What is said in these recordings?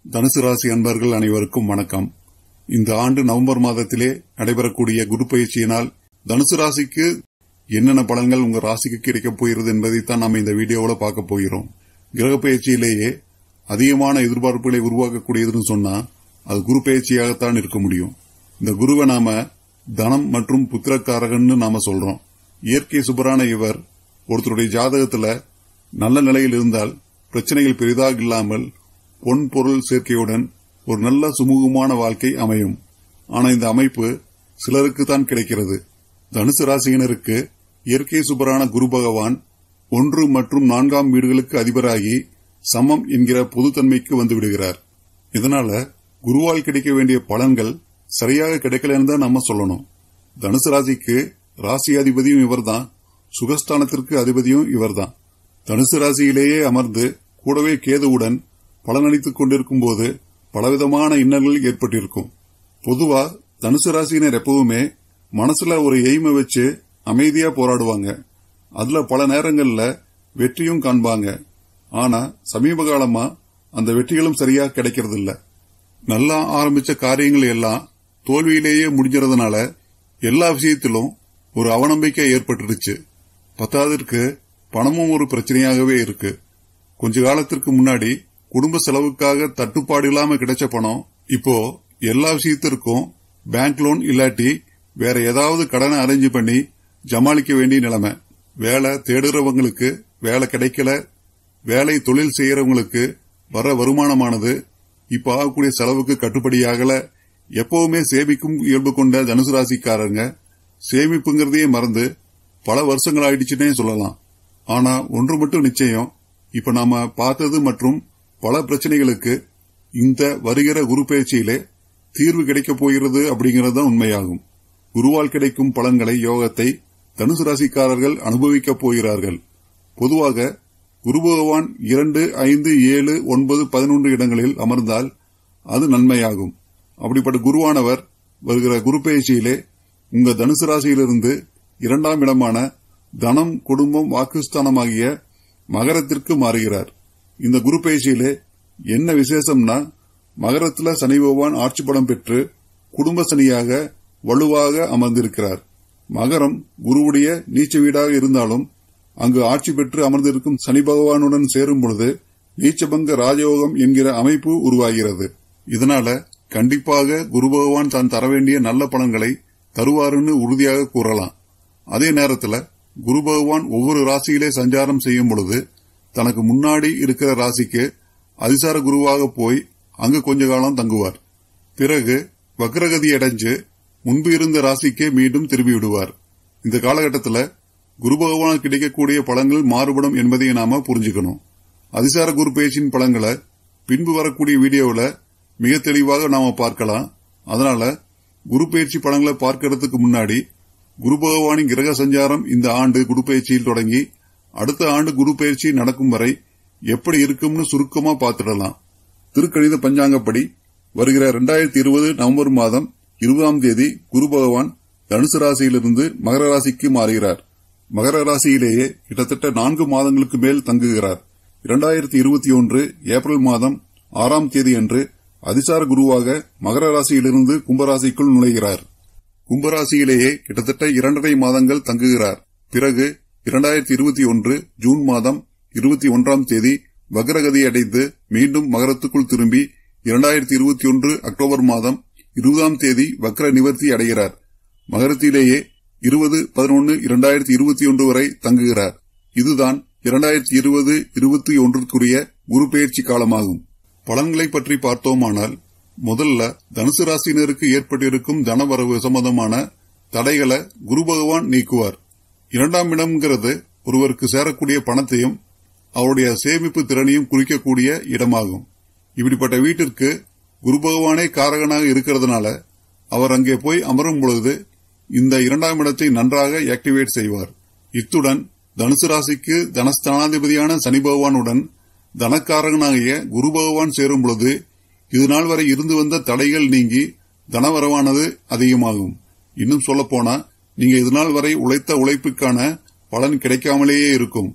தனுசு ராசி அன்பர்கள் அனைவருக்கும் வணக்கம் இந்த ஆண்டு நவம்பர் மாதத்திலே நடைபெறக்கூடிய குரு பயிற்சியினால் தனுசு ராசிக்கு என்னென்ன பலன்கள் உங்க ராசிக்கு கிடைக்கப் போகிறது என்பதைத்தான் நாம் இந்த வீடியோவில் பார்க்க போகிறோம் கிரக பயிற்சியிலேயே அதிகமான எதிர்பார்ப்புகளை உருவாக்கக்கூடியதுன்னு சொன்னா அது குரு பயிற்சியாகத்தான் இருக்க முடியும் இந்த குருவை நாம தனம் மற்றும் புத்திரக்காரகன்னு நாம சொல்றோம் இயற்கை சுபரான இவர் ஒருத்தருடைய ஜாதகத்துல நல்ல நிலையில் இருந்தால் பிரச்சனைகள் பெரிதாக இல்லாமல் பொன் பொருள் சேர்க்கையுடன் ஒரு நல்ல சுமூகமான வாழ்க்கை அமையும் ஆனா இந்த அமைப்பு சிலருக்கு தான் கிடைக்கிறது தனுசு ராசியினருக்கு இயற்கை சுபரான குரு பகவான் ஒன்று மற்றும் நான்காம் வீடுகளுக்கு அதிபராகி சமம் என்கிற பொதுத்தன்மைக்கு வந்து விடுகிறார் இதனால குருவால் கிடைக்க வேண்டிய பலன்கள் சரியாக கிடைக்கலன்னு தான் நம்ம சொல்லணும் தனுசு ராசிக்கு ராசி அதிபதியும் இவர்தான் சுகஸ்தானத்திற்கு அதிபதியும் இவர்தான் தனுசு ராசியிலேயே அமர்ந்து கூடவே கேதுவுடன் பலனளித்துக் கொண்டிருக்கும் போது பலவிதமான இன்னல்கள் ஏற்பட்டிருக்கும் பொதுவா தனுசு ராசியினர் எப்பவுமே மனசுல ஒரு எய்மை வச்சு அமைதியா போராடுவாங்க அதுல பல நேரங்கள்ல வெற்றியும் காண்பாங்க ஆனா சமீப காலமா அந்த வெற்றிகளும் சரியா கிடைக்கிறது இல்ல நல்லா ஆரம்பிச்ச காரியங்கள் எல்லாம் தோல்வியிலேயே முடிஞ்சறதுனால எல்லா விஷயத்திலும் ஒரு அவநம்பிக்கை ஏற்பட்டுருச்சு பத்தாவதற்கு பணமும் ஒரு பிரச்சனையாகவே இருக்கு கொஞ்ச காலத்திற்கு முன்னாடி குடும்ப செலவுக்காக தட்டுப்பாடு இல்லாம கிடைச்ச பணம் இப்போ எல்லா விஷயத்திற்கும் பேங்க் லோன் இல்லாட்டி வேற ஏதாவது கடனை அரேஞ்ச் பண்ணி ஜமாளிக்க வேண்டிய நிலைமை வேலை தேடுறவங்களுக்கு வேலை கிடைக்கல வேலை தொழில் செய்யறவங்களுக்கு வர வருமானமானது இப்ப ஆகக்கூடிய செலவுக்கு கட்டுப்படியாகல எப்பவுமே சேமிக்கும் இயல்பு கொண்ட தனுசு ராசிக்காரங்க சேமிப்புங்கிறதையே மறந்து பல வருஷங்கள் ஆயிடுச்சுன்னே சொல்லலாம் ஆனா ஒன்று மட்டும் நிச்சயம் இப்ப நாம பார்த்தது மற்றும் பல பிரச்சனைகளுக்கு இந்த வருகிற குரு பயிற்சியிலே தீர்வு கிடைக்கப் போகிறது அப்படிங்கிறது தான் உண்மையாகும் குருவால் கிடைக்கும் பலன்களை யோகத்தை தனுசு ராசிக்காரர்கள் அனுபவிக்கப் போகிறார்கள் பொதுவாக குரு பகவான் இரண்டு ஐந்து ஏழு ஒன்பது பதினொன்று இடங்களில் அமர்ந்தால் அது நன்மையாகும் அப்படிப்பட்ட குருவானவர் வருகிற குரு பயிற்சியிலே உங்க தனுசு ராசியிலிருந்து இரண்டாம் இடமான தனம் குடும்பம் வாக்குஸ்தானமாகிய மகரத்திற்கு மாறுகிறார் இந்த குரு பயிற்சியிலே என்ன விசேஷம்னா மகரத்துல சனி பகவான் ஆட்சி பலம் பெற்று குடும்ப சனியாக வலுவாக அமர்ந்திருக்கிறார் மகரம் குருவுடைய நீச்ச வீடாக இருந்தாலும் அங்கு ஆட்சி பெற்று அமர்ந்திருக்கும் சனி பகவானுடன் சேரும் பொழுது நீச்சபங்க ராஜயோகம் என்கிற அமைப்பு உருவாகிறது இதனால கண்டிப்பாக குரு பகவான் தான் தர வேண்டிய நல்ல பலன்களை தருவாருன்னு உறுதியாக கூறலாம் அதே நேரத்துல குரு பகவான் ஒவ்வொரு ராசியிலே சஞ்சாரம் செய்யும் பொழுது தனக்கு முன்னாடி இருக்கிற ராசிக்கு அதிசார குருவாக போய் அங்கு கொஞ்ச காலம் தங்குவார் பிறகு வக்ரகதி அடைஞ்சு முன்பு இருந்த ராசிக்கே மீண்டும் திரும்பி விடுவார் இந்த காலகட்டத்தில் குரு பகவானுக்கு கிடைக்கக்கூடிய பலன்கள் மாறுபடும் என்பதை நாம புரிஞ்சுக்கணும் அதிசார குரு பேச்சின் பலன்களை பின்பு வரக்கூடிய வீடியோவில் மிக தெளிவாக நாம பார்க்கலாம் அதனால குரு பயிற்சி பலன்களை பார்க்கறதுக்கு முன்னாடி குரு பகவானின் கிரக சஞ்சாரம் இந்த ஆண்டு குரு பயிற்சியில் தொடங்கி அடுத்த ஆண்டு குரு பயிற்சி நடக்கும் வரை எப்படி இருக்கும்னு சுருக்கமா பார்த்துடலாம் திருக்கணித பஞ்சாங்கப்படி வருகிற இரண்டாயிரத்தி இருபது நவம்பர் மாதம் இருபதாம் தேதி குரு பகவான் தனுசு ராசியிலிருந்து மகர ராசிக்கு மாறுகிறார் மகர ராசியிலேயே கிட்டத்தட்ட நான்கு மாதங்களுக்கு மேல் தங்குகிறார் இரண்டாயிரத்தி இருபத்தி ஒன்று ஏப்ரல் மாதம் ஆறாம் தேதி அன்று அதிசார குருவாக மகர ராசியிலிருந்து கும்பராசிக்குள் நுழைகிறார் கும்பராசியிலேயே கிட்டத்தட்ட இரண்டரை மாதங்கள் தங்குகிறார் பிறகு இரண்டாயிரத்தி இருபத்தி ஒன்று ஜூன் மாதம் இருபத்தி ஒன்றாம் தேதி வக்ரகதி அடைந்து மீண்டும் மகரத்துக்குள் திரும்பி இரண்டாயிரத்தி இருபத்தி ஒன்று அக்டோபர் மாதம் இருபதாம் தேதி வக்ர நிவர்த்தி அடைகிறார் மகரத்திலேயே இருபது பதினொன்று இரண்டாயிரத்தி இருபத்தி ஒன்று வரை தங்குகிறார் இதுதான் இரண்டாயிரத்தி இருபது இருபத்தி ஒன்றுக்குரிய குரு பயிற்சி காலமாகும் பலன்களை பற்றி பார்த்தோமானால் முதல்ல தனுசு ராசினருக்கு ஏற்பட்டிருக்கும் தனவரவு சம்பந்தமான தடைகளை குரு பகவான் நீக்குவார் இரண்டாம் இடம்ங்கிறது ஒருவருக்கு சேரக்கூடிய பணத்தையும் அவருடைய சேமிப்பு திறனையும் குறிக்கக்கூடிய இடமாகும் இப்படிப்பட்ட வீட்டிற்கு குரு பகவானே காரகனாக இருக்கிறதுனால அவர் அங்கே போய் அமரும் பொழுது இந்த இரண்டாம் இடத்தை நன்றாக ஆக்டிவேட் செய்வார் இத்துடன் தனுசு ராசிக்கு தனஸ்தானாதிபதியான சனி பகவானுடன் தனக்காரகனாகிய குரு பகவான் சேரும் பொழுது இதுநாள் வரை இருந்து வந்த தடைகள் நீங்கி தனவரவானது அதிகமாகும் இன்னும் சொல்லப்போனா நீங்க இதுநாள் வரை உழைத்த உழைப்புக்கான பலன் கிடைக்காமலேயே இருக்கும்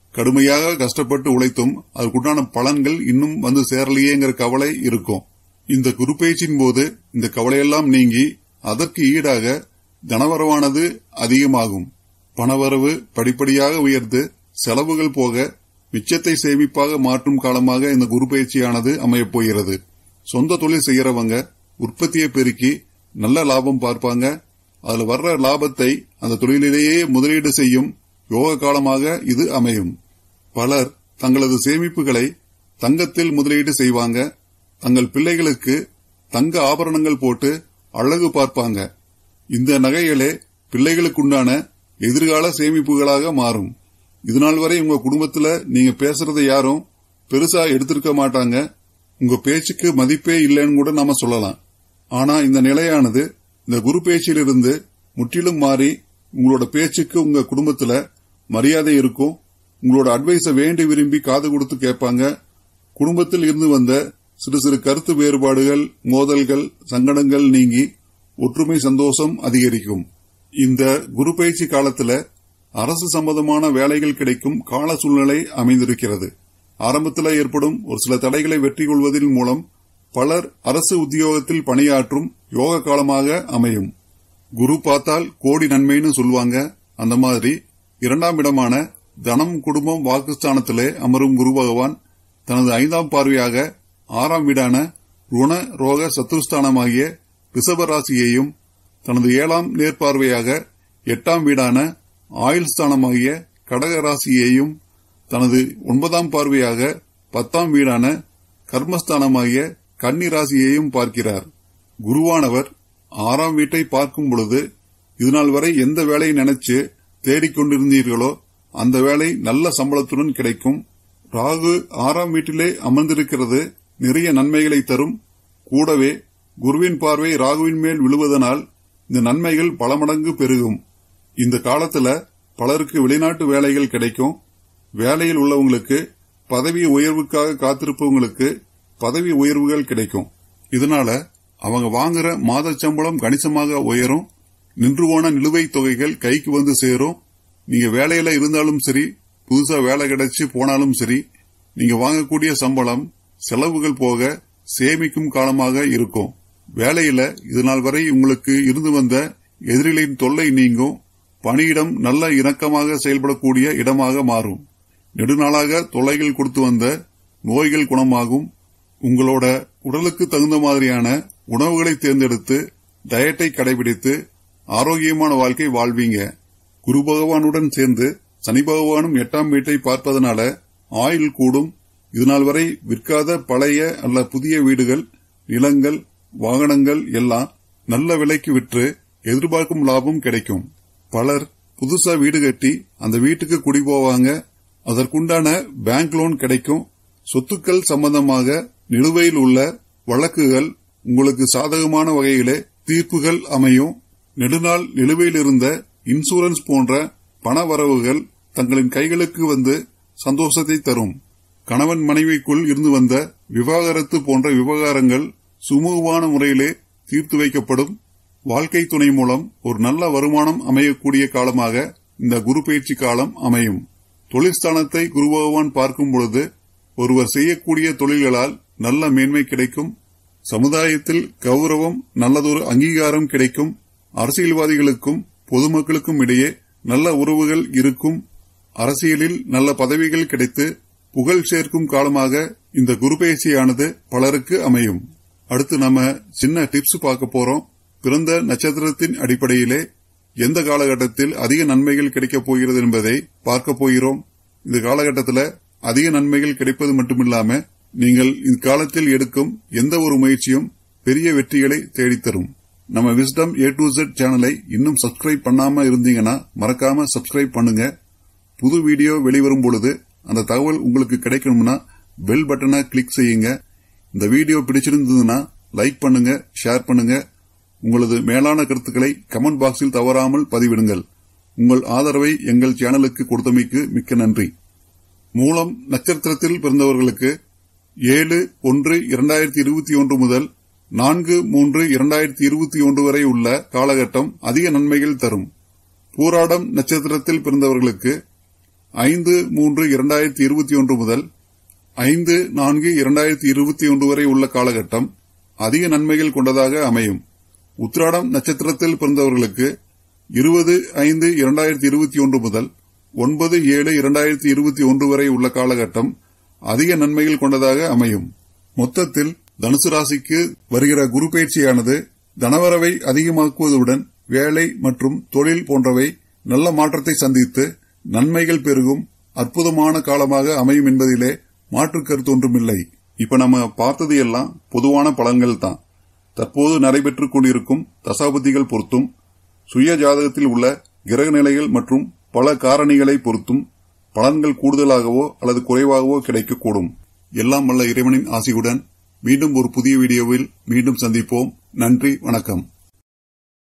கடுமையாக கஷ்டப்பட்டு உழைத்தும் அதற்குண்டான பலன்கள் இன்னும் வந்து சேரலையேங்கிற கவலை இருக்கும் இந்த குரு பயிற்சியின் போது இந்த கவலையெல்லாம் நீங்கி அதற்கு ஈடாக தனவரவானது அதிகமாகும் பணவரவு படிப்படியாக உயர்ந்து செலவுகள் போக மிச்சத்தை சேமிப்பாக மாற்றும் காலமாக இந்த குரு பயிற்சியானது அமையப் போகிறது சொந்த தொழில் செய்யறவங்க உற்பத்தியை பெருக்கி நல்ல லாபம் பார்ப்பாங்க அதுல வர்ற லாபத்தை அந்த தொழிலிலேயே முதலீடு செய்யும் யோக காலமாக இது அமையும் பலர் தங்களது சேமிப்புகளை தங்கத்தில் முதலீடு செய்வாங்க தங்கள் பிள்ளைகளுக்கு தங்க ஆபரணங்கள் போட்டு அழகு பார்ப்பாங்க இந்த நகைகளே பிள்ளைகளுக்குண்டான எதிர்கால சேமிப்புகளாக மாறும் இதுநாள் வரை உங்க குடும்பத்துல நீங்க பேசுறதை யாரும் பெருசா எடுத்திருக்க மாட்டாங்க உங்க பேச்சுக்கு மதிப்பே இல்லைன்னு கூட நாம சொல்லலாம் ஆனா இந்த நிலையானது இந்த குரு பேச்சிலிருந்து முற்றிலும் மாறி உங்களோட பேச்சுக்கு உங்க குடும்பத்துல மரியாதை இருக்கும் உங்களோட அட்வைஸை வேண்டி விரும்பி காது கொடுத்து கேட்பாங்க குடும்பத்தில் இருந்து வந்த சிறு சிறு கருத்து வேறுபாடுகள் மோதல்கள் சங்கடங்கள் நீங்கி ஒற்றுமை சந்தோஷம் அதிகரிக்கும் இந்த குரு பயிற்சி காலத்துல அரசு சம்பந்தமான வேலைகள் கிடைக்கும் கால சூழ்நிலை அமைந்திருக்கிறது ஆரம்பத்தில் ஏற்படும் ஒரு சில தடைகளை வெற்றி கொள்வதன் மூலம் பலர் அரசு உத்தியோகத்தில் பணியாற்றும் யோக காலமாக அமையும் குரு பார்த்தால் கோடி நன்மைன்னு சொல்லுவாங்க அந்த மாதிரி இரண்டாம் இடமான தனம் குடும்பம் வாக்குஸ்தானத்திலே அமரும் குரு பகவான் தனது ஐந்தாம் பார்வையாக ஆறாம் வீடான ருண ரோக சத்துருஸ்தானமாகிய ரிஷப ராசியையும் தனது ஏழாம் நேர்பார்வையாக எட்டாம் வீடான ஆயுள் ஸ்தானமாகிய கடக ராசியையும் தனது ஒன்பதாம் பார்வையாக பத்தாம் வீடான கர்மஸ்தானமாகிய கன்னி ராசியையும் பார்க்கிறார் குருவானவர் ஆறாம் வீட்டை பார்க்கும் பொழுது இதுநாள் வரை எந்த வேலையை நினைச்சு தேடிக்கொண்டிருந்தீர்களோ அந்த வேலை நல்ல சம்பளத்துடன் கிடைக்கும் ராகு ஆறாம் வீட்டிலே அமர்ந்திருக்கிறது நிறைய நன்மைகளை தரும் கூடவே குருவின் பார்வை ராகுவின் மேல் விழுவதனால் இந்த நன்மைகள் பல மடங்கு பெருகும் இந்த காலத்துல பலருக்கு வெளிநாட்டு வேலைகள் கிடைக்கும் வேலையில் உள்ளவங்களுக்கு பதவி உயர்வுக்காக காத்திருப்பவங்களுக்கு பதவி உயர்வுகள் கிடைக்கும் இதனால அவங்க வாங்குற மாத சம்பளம் கணிசமாக உயரும் நின்று போன நிலுவைத் தொகைகள் கைக்கு வந்து சேரும் நீங்க வேலையில இருந்தாலும் சரி புதுசா வேலை கிடைச்சு போனாலும் சரி நீங்க வாங்கக்கூடிய சம்பளம் செலவுகள் போக சேமிக்கும் காலமாக இருக்கும் வேலையில இதுநாள் வரை உங்களுக்கு இருந்து வந்த எதிரிகளின் தொல்லை நீங்கும் பணியிடம் நல்ல இணக்கமாக செயல்படக்கூடிய இடமாக மாறும் நெடுநாளாக தொல்லைகள் கொடுத்து வந்த நோய்கள் குணமாகும் உங்களோட உடலுக்கு தகுந்த மாதிரியான உணவுகளை தேர்ந்தெடுத்து டயட்டை கடைபிடித்து ஆரோக்கியமான வாழ்க்கை வாழ்வீங்க குரு பகவானுடன் சேர்ந்து சனி பகவானும் எட்டாம் வீட்டை பார்ப்பதனால ஆயுள் கூடும் இதுநாள் வரை விற்காத பழைய அல்ல புதிய வீடுகள் நிலங்கள் வாகனங்கள் எல்லாம் நல்ல விலைக்கு விற்று எதிர்பார்க்கும் லாபம் கிடைக்கும் பலர் புதுசா வீடு கட்டி அந்த வீட்டுக்கு குடி போவாங்க அதற்குண்டான பேங்க் லோன் கிடைக்கும் சொத்துக்கள் சம்பந்தமாக நிலுவையில் உள்ள வழக்குகள் உங்களுக்கு சாதகமான வகையிலே தீர்ப்புகள் அமையும் நெடுநாள் நிலுவையில் இருந்த இன்சூரன்ஸ் போன்ற பண வரவுகள் தங்களின் கைகளுக்கு வந்து சந்தோஷத்தை தரும் கணவன் மனைவிக்குள் இருந்து வந்த விவாகரத்து போன்ற விவகாரங்கள் சுமூகமான முறையிலே தீர்த்து வைக்கப்படும் வாழ்க்கை துணை மூலம் ஒரு நல்ல வருமானம் அமையக்கூடிய காலமாக இந்த குரு பயிற்சி காலம் அமையும் தொழிற்ஸ்தானத்தை குரு பகவான் பார்க்கும் பொழுது ஒருவர் செய்யக்கூடிய தொழில்களால் நல்ல மேன்மை கிடைக்கும் சமுதாயத்தில் கௌரவம் நல்லதொரு அங்கீகாரம் கிடைக்கும் அரசியல்வாதிகளுக்கும் பொதுமக்களுக்கும் இடையே நல்ல உறவுகள் இருக்கும் அரசியலில் நல்ல பதவிகள் கிடைத்து புகழ் சேர்க்கும் காலமாக இந்த குரு பயிற்சியானது பலருக்கு அமையும் அடுத்து நம்ம சின்ன டிப்ஸ் பார்க்க போறோம் பிறந்த நட்சத்திரத்தின் அடிப்படையிலே எந்த காலகட்டத்தில் அதிக நன்மைகள் கிடைக்கப் போகிறது என்பதை பார்க்க போகிறோம் இந்த காலகட்டத்தில் அதிக நன்மைகள் கிடைப்பது மட்டுமில்லாம நீங்கள் இக்காலத்தில் எடுக்கும் எந்த ஒரு முயற்சியும் பெரிய வெற்றிகளை தேடித்தரும் நம்ம விஸ்டம் ஏ டு Z சேனலை இன்னும் சப்ஸ்கிரைப் பண்ணாம இருந்தீங்கன்னா மறக்காம சப்ஸ்கிரைப் பண்ணுங்க புது வீடியோ வெளிவரும் பொழுது அந்த தகவல் உங்களுக்கு கிடைக்கணும்னா பெல் பட்டனை கிளிக் செய்யுங்க இந்த வீடியோ பிடிச்சிருந்ததுன்னா லைக் பண்ணுங்க ஷேர் பண்ணுங்க உங்களது மேலான கருத்துக்களை கமெண்ட் பாக்ஸில் தவறாமல் பதிவிடுங்கள் உங்கள் ஆதரவை எங்கள் சேனலுக்கு கொடுத்தமைக்கு மிக்க நன்றி மூலம் நட்சத்திரத்தில் பிறந்தவர்களுக்கு ஏழு ஒன்று இரண்டாயிரத்தி இருபத்தி ஒன்று முதல் நான்கு மூன்று இரண்டாயிரத்தி இருபத்தி ஒன்று வரை உள்ள காலகட்டம் அதிக நன்மைகள் தரும் பூராடம் நட்சத்திரத்தில் பிறந்தவர்களுக்கு ஐந்து மூன்று இரண்டாயிரத்தி இருபத்தி ஒன்று முதல் ஐந்து நான்கு இரண்டாயிரத்தி இருபத்தி ஒன்று வரை உள்ள காலகட்டம் அதிக நன்மைகள் கொண்டதாக அமையும் உத்திராடம் நட்சத்திரத்தில் பிறந்தவர்களுக்கு இருபது ஐந்து இரண்டாயிரத்தி இருபத்தி ஒன்று முதல் ஒன்பது ஏழு இரண்டாயிரத்தி இருபத்தி ஒன்று வரை உள்ள காலகட்டம் அதிக நன்மைகள் கொண்டதாக அமையும் மொத்தத்தில் தனுசு ராசிக்கு வருகிற குரு பயிற்சியானது தனவரவை அதிகமாக்குவதுடன் வேலை மற்றும் தொழில் போன்றவை நல்ல மாற்றத்தை சந்தித்து நன்மைகள் பெருகும் அற்புதமான காலமாக அமையும் என்பதிலே மாற்று கருத்து ஒன்றுமில்லை இப்ப நம்ம பார்த்தது எல்லாம் பொதுவான பலன்கள் தான் தற்போது நடைபெற்றுக் கொண்டிருக்கும் தசாபதிகள் பொறுத்தும் சுய ஜாதகத்தில் உள்ள கிரக நிலைகள் மற்றும் பல காரணிகளை பொறுத்தும் பலன்கள் கூடுதலாகவோ அல்லது குறைவாகவோ கிடைக்கக்கூடும் எல்லாம் வல்ல இறைவனின் ஆசியுடன் மீண்டும் ஒரு புதிய வீடியோவில் மீண்டும் சந்திப்போம் நன்றி வணக்கம்